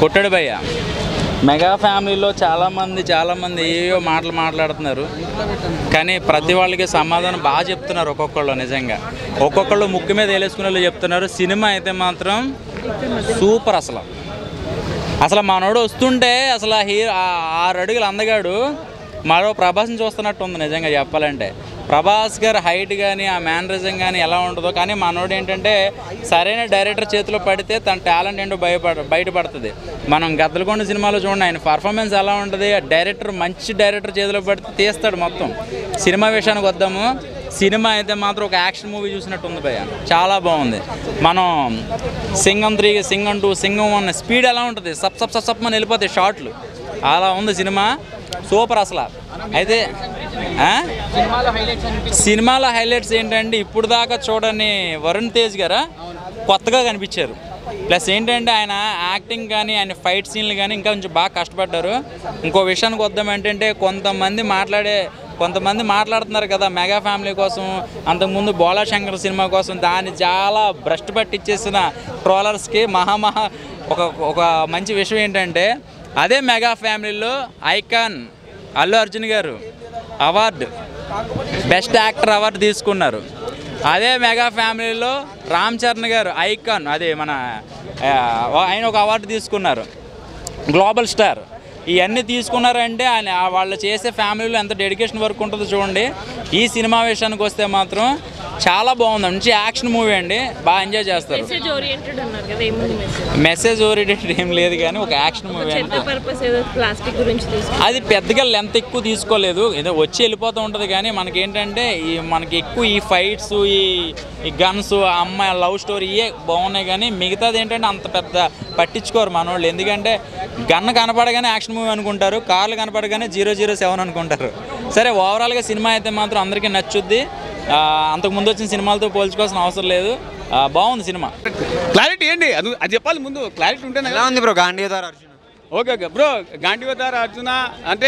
కొట్టడు భయ్య మెగా ఫ్యామిలీలో చాలామంది చాలామంది ఏవో మాటలు మాట్లాడుతున్నారు కానీ ప్రతి వాళ్ళకి సమాధానం బాగా చెప్తున్నారు ఒక్కొక్కళ్ళు నిజంగా ఒక్కొక్కళ్ళు ముక్కు మీద వేలేసుకునే వాళ్ళు చెప్తున్నారు సినిమా అయితే మాత్రం సూపర్ అసలు అసలు మనోడు వస్తుంటే అసలు ఆ హీరో ఆ ఆరు అడుగులు అందగాడు మరో ప్రభాస్ని చూస్తున్నట్టు ఉంది నిజంగా చెప్పాలంటే ప్రభాస్ గారి హైట్ కానీ ఆ మేనరిజం కానీ ఎలా ఉంటుందో కానీ మనోడు ఏంటంటే సరైన డైరెక్టర్ చేతిలో పడితే తన టాలెంట్ ఏంటో బయపడ బయటపడుతుంది మనం గద్దలకొండ సినిమాలో చూడండి ఆయన పర్ఫార్మెన్స్ ఎలా ఉంటుంది ఆ డైరెక్టర్ మంచి డైరెక్టర్ చేతిలో పడితే తీస్తాడు మొత్తం సినిమా విషయానికి వద్దాము సినిమా అయితే మాత్రం ఒక యాక్షన్ మూవీ చూసినట్టు ఉంది భయ్య చాలా బాగుంది మనం Singam three Singam two Singam one speed ఎలా ఉంటుంది సప్ సప్ సప్ సప్ అని వెళ్ళిపోతాయి షార్ట్లు అలా ఉంది సినిమా సూపర్ అసలు అయితే ఆ? సినిమాలో హైలైట్స్ ఏంటంటే ఇప్పుడు దాకా చూడని వరుణ్ తేజ్ గారా కొత్తగా కనిపించారు ప్లస్ ఏంటంటే ఆయన యాక్టింగ్ కానీ ఆయన ఫైట్ సీన్లు కానీ ఇంకా కొంచెం బాగా కష్టపడ్డారు ఇంకో విషయానికి వద్దాం ఏంటంటే కొంతమంది మాట్లాడే కొంతమంది మాట్లాడుతున్నారు కదా మెగా ఫ్యామిలీ కోసం అంతకుముందు బోలా శంకర్ సినిమా కోసం దాన్ని చాలా భ్రష్టు పట్టించేసిన ట్రోలర్స్కి మహామహా ఒక ఒక మంచి విషయం ఏంటంటే అదే మెగా ఫ్యామిలీలో ఐకాన్ అల్లు అర్జున్ గారు అవార్డు బెస్ట్ యాక్టర్ అవార్డు తీసుకున్నారు అదే మెగా ఫ్యామిలీలో రామ్ చరణ్ గారు ఐకాన్ అదే మన ఆ, ఆయన ఒక అవార్డు తీసుకున్నారు గ్లోబల్ స్టార్ ఇవన్నీ తీసుకున్నారంటే ఆయన ఆ వాళ్ళు చేసే ఫ్యామిలీలో ఎంత డెడికేషన్ వర్క్ ఉంటుందో చూడండి ఈ సినిమా విషయానికి వస్తే మాత్రం చాలా బాగుంది మంచి యాక్షన్ మూవీ అండి బాగా ఎంజాయ్ చేస్తారు మెసేజ్ ఓరియంటెడ్ అన్నారు కదా ఏముంది మెసేజ్ మెసేజ్ ఓరియంటెడ్ ఏం లేదు కానీ ఒక యాక్షన్ మూవీ చెత్త అంటే పర్పస్ ఏదో ప్లాస్టిక్ గురించి తీసుకు అది పెద్దగా లెంత్ ఎక్కువ తీసుకోలేదు ఏదో వచ్చి వెళ్ళిపోతూ ఉంటుంది కానీ మనకి ఏంటంటే ఈ మనకి ఎక్కువ ఈ ఫైట్స్ ఈ ఈ గన్స్ ఆ అమ్మాయి లవ్ స్టోరీ ఇవే బాగున్నాయి కానీ మిగతాది ఏంటంటే అంత పెద్ద పట్టించుకోరు మనోళ్ళు ఎందుకంటే గన్ కనపడగానే యాక్షన్ మూవీ అనుకుంటారు కార్లు కనపడగానే జీరో జీరో సెవెన్ అనుకుంటారు సరే ఓవరాల్గా సినిమా అయితే మాత్రం అందరికీ నచ్చుద్ది ఆ, అంతకు ముందు వచ్చిన సినిమాలతో పోల్చుకోవాల్సిన అవసరం లేదు ఆ, బాగుంది సినిమా క్లారిటీ ఏంటి అది అది చెప్పాలి ముందు క్లారిటీ ఉంటేనే ఎలా ఉంది bro Gandeevadhari Arjun okay okay bro Gandeevadhari Arjuna అంటే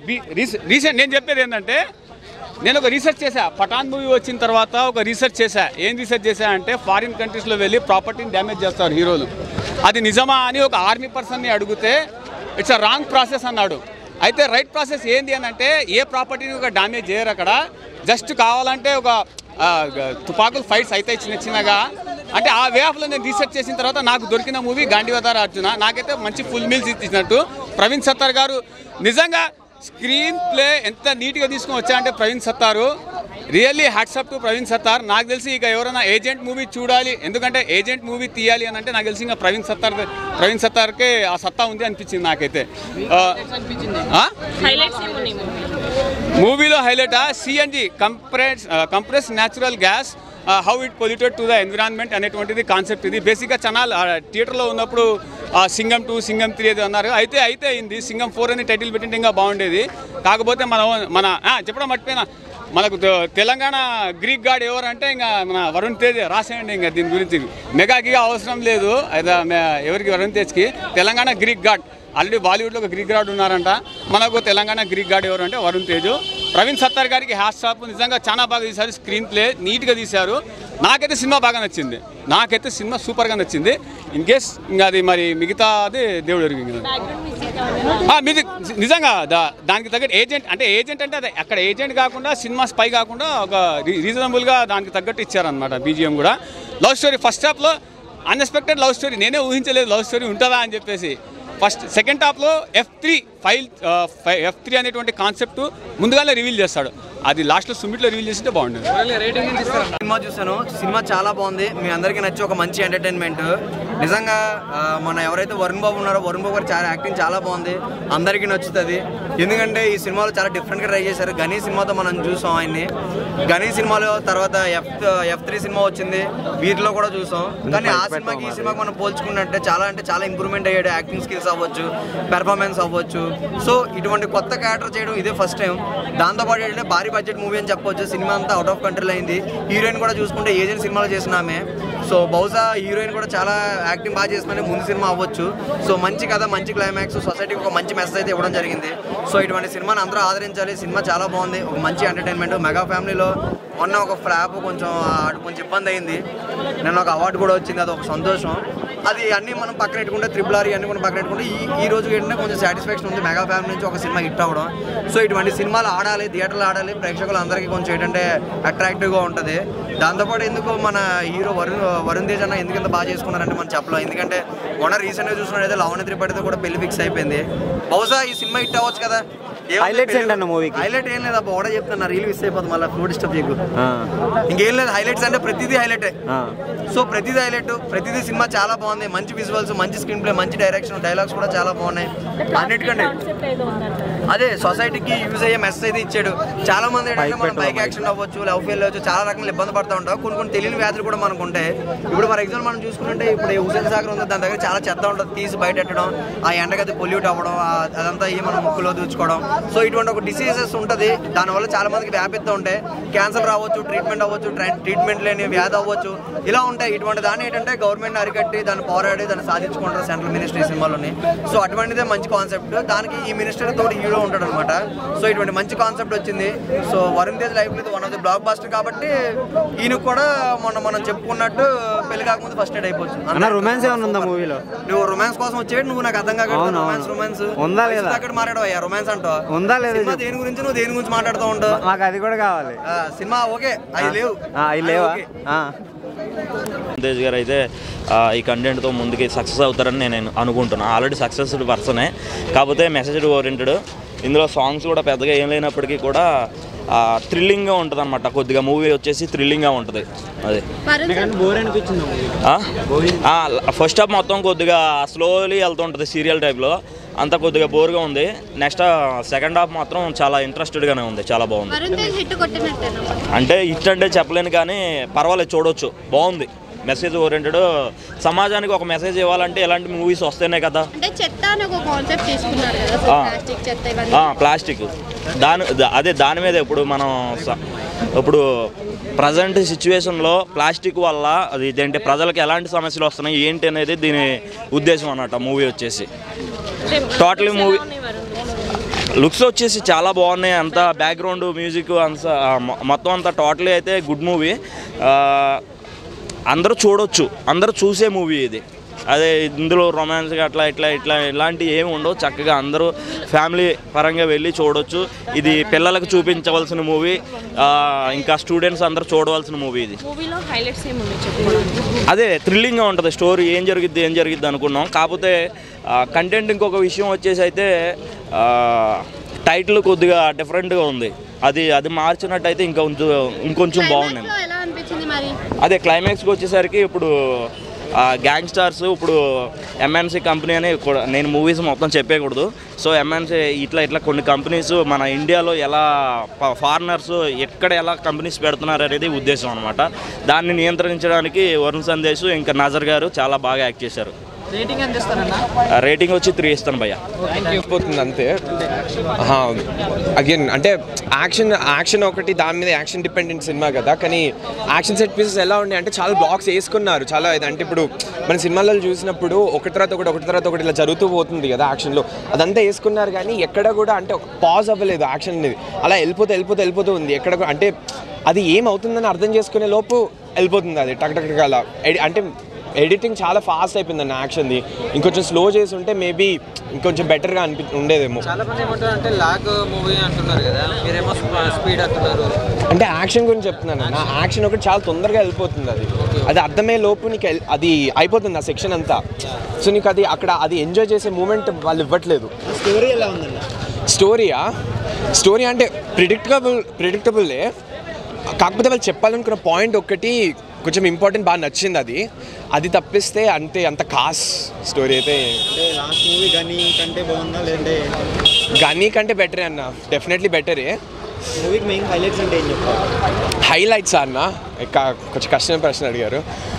రీసెంట్ నేను చెప్పేది ఏంటంటే నేను ఒక రీసెర్చ్ చేశా పఠాన్ మూవీ వచ్చిన తర్వాత ఒక రీసెర్చ్ చేశా ఏం రీసెర్చ్ చేశా అంటే ఫారిన్ కంట్రీస్లో వెళ్ళి ప్రాపర్టీని డ్యామేజ్ చేస్తారు హీరోలు అది నిజమా అని ఒక ఆర్మీ పర్సన్ని అడిగితే ఇట్స్ అ రాంగ్ ప్రాసెస్ అన్నాడు అయితే రైట్ ప్రాసెస్ ఏంది అని అంటే ఏ ప్రాపర్టీని ఒక డ్యామేజ్ చేయరు అక్కడ జస్ట్ కావాలంటే ఒక ఆ, గ- తుపాకులు ఫైట్స్ అయితే చిన్న చిన్నగా అంటే ఆ వే ఆఫ్లో నేను రీసెర్చ్ చేసిన తర్వాత నాకు దొరికిన మూవీ గాంధీవతార అర్జున నాకైతే మంచి ఫుల్ మీల్స్ ఇచ్చినట్టు ప్రవీణ్ సత్తార్ గారు నిజంగా స్క్రీన్ ప్లే ఎంత నీట్గా తీసుకొని వచ్చా అంటే Praveen Sattaru really hats off to Praveen Sattar నాకు తెలిసి ఇక ఎవరైనా ఏజెంట్ మూవీ చూడాలి ఎందుకంటే ఏజెంట్ మూవీ తీయాలి అని అంటే నాకు తెలిసి ఇంకా ప్రవీణ్ సత్తార్ ప్రవీణ్ సత్తార్కే ఆ సత్తా ఉంది అనిపించింది నాకైతే ఆ, ఆ? హైలైట్స్ ఏమున్నాయి మూవీలో highlight CNG compress compress natural gas how it polluted to the environment అనేటువంటిది కాన్సెప్ట్ ఇది బేసిక్గా ఛానల్ థియేటర్లో ఉన్నప్పుడు ఆ, సింగం టూ సింగం త్రీ అది అన్నారు అయితే అయితే అయింది సింగం ఫోర్ అని టైటిల్ పెట్టింటే ఇంకా బాగుండేది కాకపోతే మన మన ఆ, చెప్పడం మర్చిపోయినా మనకు తె- తెలంగాణ గ్రీక్ గాడ్ ఎవరు అంటే ఇంకా మన వరుణ్ తేజ్ రాసేయండి ఇంకా దీని గురించి మెగాకి అవసరం లేదు అయితే మే- ఎవరికి వరుణ్ తేజ్కి తెలంగాణ గ్రీక్ గాడ్ ఆల్రెడీ బాలీవుడ్లో ఒక గ్రీక్ గాడ్ ఉన్నారంట మనకు తెలంగాణ గ్రీక్ గాడ్ ఎవరు అంటే వరుణ్ తేజ్ ప్రవీణ్ సత్తార్ గారికి హ్యాష్ షాప్ నిజంగా చాలా బాగా తీశారు స్క్రీన్ ప్లే నీట్గా తీశారు నాకైతే సినిమా బాగా నచ్చింది నాకైతే సినిమా సూపర్గా నచ్చింది ఇన్ కేస్ ఇంకా అది మరి మిగతా అది దేవుడు ఎరుగు ఇంకా. బ్యాక్గ్రౌండ్ మ్యూజిక్ ఆ, మీది నిజంగా దా- దానికి తగ్గట్టు ఏజెంట్ అంటే ఏజెంట్ అంటే అది అక్కడ ఏజెంట్ కాకుండా సినిమా స్పై కాకుండా ఒక రీ- రీజనబుల్గా దానికి తగ్గట్టు ఇచ్చారనమాట బీజిఎం కూడా లవ్ స్టోరీ ఫస్ట్ హాఫ్లో అన్ఎక్స్పెక్టెడ్ లవ్ స్టోరీ నేనే ఊహించలేదు లవ్ స్టోరీ ఉంటుందా అని చెప్పేసి ఫస్ట్ సెకండ్ హాఫ్లో F three file F three అనేటువంటి కాన్సెప్ట్ ముందుగానే రివీల్ చేస్తాడు అది లాస్ట్లో సుమిట్లో రివీల్ చేసింటే బాగుండేది సినిమా చూసాను సినిమా చాలా బాగుంది మీ అందరికీ నచ్చి ఒక మంచి ఎంటర్టైన్మెంట్ నిజంగా ఆ, మన ఎవరైతే వరుణ్ బాబు ఉన్నారో వరుణ్ బాబు గారు చాలా యాక్టింగ్ చాలా బాగుంది అందరికీ నచ్చుతుంది ఎందుకంటే ఈ సినిమాలో చాలా డిఫరెంట్గా ట్రై చేశారు గనీ సినిమాతో మనం చూసాం ఆయన్ని గనీ సినిమాలో తర్వాత ఎఫ్ ఎఫ్ త్రీ సినిమా వచ్చింది వీటిలో కూడా చూసాం కానీ ఆ సినిమాకి ఈ సినిమాకి మనం పోల్చుకున్నట్టే చాలా అంటే చాలా ఇంప్రూవ్మెంట్ అయ్యాడు యాక్టింగ్ స్కిల్స్ అవ్వచ్చు పెర్ఫార్మెన్స్ అవ్వచ్చు సో ఇటువంటి కొత్త క్యారెక్టర్ చేయడం ఇదే ఫస్ట్ టైం దాంతోపాటు ఏంటంటే భారీ బడ్జెట్ మూవీ అని చెప్పొచ్చు సినిమా అంతా అవుట్ ఆఫ్ కంట్రీలో అయింది హీరోయిన్ కూడా చూసుకుంటే ఏజెంట్ సినిమాలో చేసిన ఆమె సో బహుశా హీరోయిన్ కూడా చాలా యాక్టింగ్ బాగా చేస్తుందని ముందు సినిమా అవ్వచ్చు సో మంచి కథ మంచి క్లైమాక్స్ సొసైటీకి ఒక మంచి మెసేజ్ అయితే ఇవ్వడం జరిగింది సో ఇటువంటి సినిమాని అందరూ ఆదరించాలి సినిమా చాలా బాగుంది ఒక మంచి ఎంటర్టైన్మెంట్ మెగా ఫ్యామిలీలో మొన్న ఒక ఫ్లాప్ కొంచెం ఆ, కొంచెం ఇబ్బంది అయింది నేను ఒక అవార్డు కూడా వచ్చింది అది ఒక సంతోషం అది అన్ని మనం పక్కన పెట్టుకుంటే త్రిబుల్ ఆర్ అన్ని మనం పక్కన పెట్టుకుంటే ఈ ఈ రోజు ఏంటంటే కొంచెం సాటిస్ఫాక్షన్ ఉంది మెగా ఫ్యామిలీ నుంచి ఒక సినిమా హిట్ అవ్వడం సో ఇటువంటి సినిమాలు ఆడాలి థియేటర్లు ఆడాలి ప్రేక్షకులు అందరికీ కొంచెం ఏంటంటే అట్రాక్టివ్గా ఉంటుంది దాంతోపాటు ఎందుకు మన హీరో వరుణ్ వరుణ్ తేజ్ అన్న ఎందుకు ఇంత బాగా చేసుకున్నారంటే మనం చెప్పలేం ఎందుకంటే మొన్న రీసెంట్గా చూసుకున్నట్టయితే లవణ త్రిపాఠితో కూడా పెళ్లి ఫిక్స్ అయిపోయింది బహుశా ఈ సినిమా హిట్ అవ్వచ్చు కదా Highlights ఏంటన్న movie కి? హైలైట్ ఏం లేదు బోడ చెప్తున్నా రీల్ మిస్ అయిపోతుంది మళ్ళీ ఫ్లో డిస్టర్బ్ చేయకు ఇంకేం లేదు హైలైట్స్ అంటే ప్రతిదీ హైలైట్ సో ప్రతిదీ హైలైట్ ప్రతిదీ సినిమా చాలా బాగుంది మంచి విజువల్స్ మంచి స్క్రీన్ ప్లే మంచి డైరెక్షన్ డైలాగ్స్ కూడా చాలా బాగున్నాయి అన్నిటికంటే కాన్సెప్ట్ ఏదో ఉందంటారు అదే సొసైటీకి యూజ్ అయ్యే మెసేజ్ అయితే ఇచ్చాడు చాలా మంది ఏంటంటే మనం బైక్ యాక్సిడెంట్ అవ్వచ్చు లవ్ ఫెయిల్ అవ్వచ్చు చాలా రకాల ఇబ్బంది పడుతూ ఉంటాం కొన్ని కొన్ని తెలియని వ్యాధులు కూడా మనకు ఉంటాయి ఇప్పుడు ఫర్ ఎగ్జాంపుల్ మనం చూసుకుంటే ఇప్పుడు ఈ హుసేన్ సాగర్ ఉంది దాని దగ్గర చాలా చెత్త ఉంటుంది తీసి బయట పెట్టడం ఆ ఎండకి అది పొల్యూట్ అవ్వడం ఆ- అదంతా అయ్యి మనం ముక్కులో దూచుకోవడం సో ఇటువంటి ఒక డిసీజెస్ ఉంటుంది దానివల్ల చాలా మందికి వ్యాపిస్తూ ఉంటాయి క్యాన్సర్ రావచ్చు ట్రీట్మెంట్ అవ్వచ్చు ట్రీట్మెంట్ లేని వ్యాధి అవ్వచ్చు ఇలా ఉంటాయి ఇటువంటి దాన్ని ఏంటంటే గవర్నమెంట్ అరికట్టి దాన్ని పోరాడి దాన్ని సాధించుకుంటారు సెంట్రల్ మినిస్ట్రీ సినిమాలోని సో అటువంటిదే మంచి కాన్సెప్ట్ దానికి ఈ మినిస్టర్ తోటి హీరో ఉంటాడు అనమాట సో ఇటువంటి మంచి కాన్సెప్ట్ వచ్చింది సో వరుణ్ తేజ్ లైఫ్ లో one of the blockbuster కాబట్టి ఈయన కూడా మొన్న మనం చెప్పుకున్నట్టు పెళ్లి కాకముందు ఫస్ట్ ఎయిడ్ అయిపోవచ్చు అన్న రొమాన్స్ ఏమైనా ఉందా మూవీలో నువ్వు రొమాన్స్ కోసం వచ్చేది నువ్వు నాకు అర్థం కాక అవును, అవును. రొమాన్స్ రొమాన్స్ ఉందా లేదా? అక్కడ మాట్లాడవయ్యా రొమాన్స్ అంటావు ఉందా లేదా సినిమా చెప్పు. దేని గురించి నువ్వు దేని గురించి మాట్లాడుతూ ఉంటావు మాకు అది కూడా కావాలి ఆ, సినిమా ఓకే అవి లేవు ఆ, అవి లేవా ఓకే. ఆ. తేజ్ గారు అయితే ఆ, ఈ కంటెంట్తో ముందుకి సక్సెస్ అవుతారని నేను అనుకుంటున్నాను ఆల్రెడీ సక్సెస్ఫుల్ పర్సనే కాకపోతే మెసేజ్ ఓరియంటెడ్ ఇందులో సాంగ్స్ కూడా పెద్దగా ఏం లేనప్పటికీ కూడా థ్రిల్లింగ్గా ఉంటుంది అనమాట కొద్దిగా మూవీ వచ్చేసి థ్రిల్లింగ్గా ఉంటుంది అది ఫస్ట్ హాఫ్ మొత్తం కొద్దిగా స్లోలీ వెళ్తుంటుంది సీరియల్ టైప్లో అంతా కొద్దిగా బోర్గా ఉంది నెక్స్ట్ సెకండ్ హాఫ్ మాత్రం చాలా ఇంట్రెస్టెడ్గానే ఉంది చాలా బాగుంది వరుణ్ తేజ్ హిట్ కొట్టినట్టేనా అంటే ఇట్ అంటే చెప్పలేను కానీ పర్వాలేదు చూడొచ్చు బాగుంది మెసేజ్ ఓరియంటెడ్ సమాజానికి ఒక మెసేజ్ ఇవ్వాలంటే ఇలాంటి మూవీస్ వస్తేనే కదా అంటే చెత్త అని ఒక కాన్సెప్ట్ తీసుకున్నారు కదా సో ఆ. ప్లాస్టిక్ చెత్త ఆ, ఇవన్నీ ప్లాస్టిక్ దాని ద- అదే దాని మీద ఇప్పుడు మనం స- ఇప్పుడు ప్రజెంట్ సిచ్యువేషన్లో ప్లాస్టిక్ వల్ల అది ఇదేంటి ప్రజలకు ఎలాంటి సమస్యలు వస్తున్నాయి ఏంటి అనేది దీని ఉద్దేశం అన్నమాట మూవీ వచ్చేసి Totally movie- లుక్స్ వచ్చేసి చాలా బాగున్నాయి అంతా బ్యాక్గ్రౌండ్ మ్యూజిక్ అంత ఆ, మొ- మొత్తం అంతా టోటలీ అయితే గుడ్ మూవీ అందరూ చూడొచ్చు అందరూ చూసే మూవీ ఇది అదే ఇందులో రొమాన్స్ అట్లా ఇట్లా ఇట్లా ఇలాంటివి ఏమి ఉండవు చక్కగా అందరూ ఫ్యామిలీ పరంగా వెళ్ళి చూడొచ్చు ఇది పిల్లలకు చూపించవలసిన మూవీ ఇంకా స్టూడెంట్స్ అందరూ చూడవలసిన మూవీ ఇది మూవీలో హైలైట్స్ ఏమున్నాయి చెప్పండి అదే థ్రిల్లింగ్గా ఉంటుంది స్టోరీ ఏం జరిగిద్ది ఏం జరిగిద్ది అనుకున్నాం కాకపోతే కంటెంట్ ఇంకొక విషయం వచ్చేసి అయితే టైటిల్ కొద్దిగా డిఫరెంట్గా ఉంది అది అది మార్చినట్టయితే ఇంకొంచెం ఇంకొంచెం బాగుంది Climax లో ఎలా అనిపించింది మరి అదే క్లైమాక్స్కి వచ్చేసరికి ఇప్పుడు గ్యాంగ్ స్టార్స్ ఇప్పుడు ఎంఎన్సీ కంపెనీ అని కూడా నేను మూవీస్ మొత్తం చెప్పేయకూడదు సో ఎంఎన్సీ ఇట్లా ఇట్లా కొన్ని కంపెనీస్ మన ఇండియాలో ఎలా ఫారినర్స్ ఎక్కడ ఎలా కంపెనీస్ పెడుతున్నారు అనేది ఉద్దేశం అనమాట దాన్ని నియంత్రించడానికి వరుణ్ సందేశ్ ఇంకా నజర్ గారు చాలా బాగా యాక్ట్ చేశారు రేటింగ్ వచ్చి త్రీ ఇస్తాను భయ్య అయిపోతుంది అంతే అగైన్ అంటే యాక్షన్ యాక్షన్ ఒకటి దాని మీద యాక్షన్ డిపెండెంట్ సినిమా కదా కానీ యాక్షన్ సెట్ పీసెస్ ఎలా ఉన్నాయి అంటే చాలా బ్లాక్స్ వేసుకున్నారు చాలా ఇది అంటే ఇప్పుడు మన సినిమాలలో చూసినప్పుడు ఒకటి తర్వాత ఒకటి ఒకటి తర్వాత ఒకటి ఇలా జరుగుతూ పోతుంది కదా యాక్షన్లో అదంతా వేసుకున్నారు కానీ ఎక్కడ కూడా అంటే పాజ్ అవ్వలేదు యాక్షన్ అనేది అలా వెళ్ళిపోతే వెళ్ళిపోతే వెళ్ళిపోతూ ఉంది ఎక్కడ కూడా- అంటే అది ఏమవుతుందని అర్థం చేసుకునే లోపు వెళ్ళిపోతుంది అది టక్ టక్ టక్ అలా ఎడి- అంటే ఎడిటింగ్ చాలా ఫాస్ట్ అయిపోయింది అన్న యాక్షన్ది ఇంకొంచెం స్లో చేసి ఉంటే మేబీ ఇంకొంచెం బెటర్గా అనిపి ఉండేదేమో చాలా మంది ఏమంటారు అంటే లాగ్ మూవీ అంటున్నారు కదా మీరేమో స్పీడ్ అంటున్నారు అంటే యాక్షన్ గురించి చెప్తున్నాను నా యాక్షన్ ఒకటి చాలా తొందరగా వెళ్ళిపోతుంది అది అది అర్థమయ్యే లోపు నీకు ఎల్- అది అయిపోతుంది ఆ సెక్షన్ అంతా సో నీకు అది అక్కడ అది ఎంజాయ్ చేసే మూమెంట్ వాళ్ళు ఇవ్వట్లేదు స్టోరీ ఎలా ఉందన్న స్టోరీయా స్టోరీ అంటే ప్రిడిక్టబుల్ ప్రిడిక్టబుల్లే కాకపోతే వాళ్ళు చెప్పాలనుకున్న పాయింట్ ఒక్కటి కొంచెం ఇంపార్టెంట్ బాగా నచ్చింది అది అది తప్పిస్తే అంతే అంత కాస్ స్టోరీ అయితే అంటే లాస్ట్ మూవీ గని కంటే బాగుందా లేదంటే గనీ కంటే బెటరే అన్న డెఫినెట్లీ బెటరే మూవీకి మెయిన్ హైలైట్స్ అంటే ఏం చెప్తారు హైలైట్స్ అన్న ఇక కొంచెం కష్టమైన ప్రశ్న అడిగారు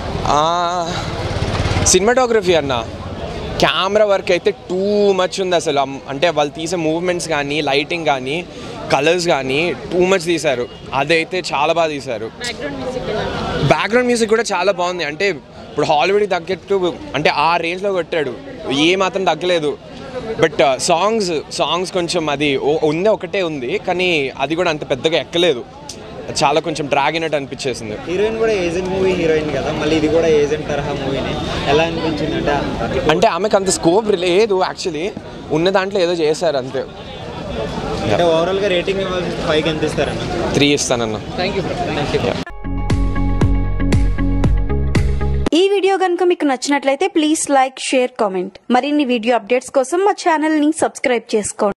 సినిమాటోగ్రఫీ అన్న కెమెరా వర్క్ అయితే టూ మచ్ ఉంది అసలు అమ్- అంటే వాళ్ళు తీసే మూవ్మెంట్స్ కానీ లైటింగ్ కానీ కలర్స్ కానీ టూ మచ్ తీశారు అదైతే చాలా బాగా తీశారు బ్యాక్గ్రౌండ్ మ్యూజిక్ ఎలా బ్యాక్గ్రౌండ్ మ్యూజిక్ కూడా చాలా బాగుంది అంటే ఇప్పుడు హాలీవుడ్కి తగ్గట్టు అంటే ఆ రేంజ్లో కొట్టాడు ఏ మాత్రం తగ్గలేదు బట్ సాంగ్స్ సాంగ్స్ కొంచెం అది ఓ- ఉంది ఒకటే ఉంది కానీ అది కూడా అంత పెద్దగా ఎక్కలేదు చాలా కొంచెం డ్రాగ్ అయినట్టు అనిపించేసింది హీరోయిన్ కూడా ఏజెంట్ మూవీ హీరోయిన్ కదా మళ్ళీ ఇది కూడా ఏజెంట్ తరహా మూవీని ఎలా అనిపించింది అంటే అంటే ఆమెకు అంత స్కోప్ లేదు యాక్చువల్లీ ఉన్న దాంట్లో ఏదో చేశారు అంతే అంటే ఓవరాల్ గా రేటింగ్ ఇవ్వాల్సి ఫైవ్ ఎంత ఇస్తారన్న త్రీ ఇస్తానన్న థ్యాంక్ యూ థ్యాంక్ యూ ఈ వీడియో కనుక మీకు నచ్చినట్లయితే ప్లీజ్ లైక్ షేర్ కామెంట్ మరిన్ని వీడియో అప్డేట్స్ కోసం మా ఛానల్ ని సబ్స్క్రైబ్ చేసుకోండి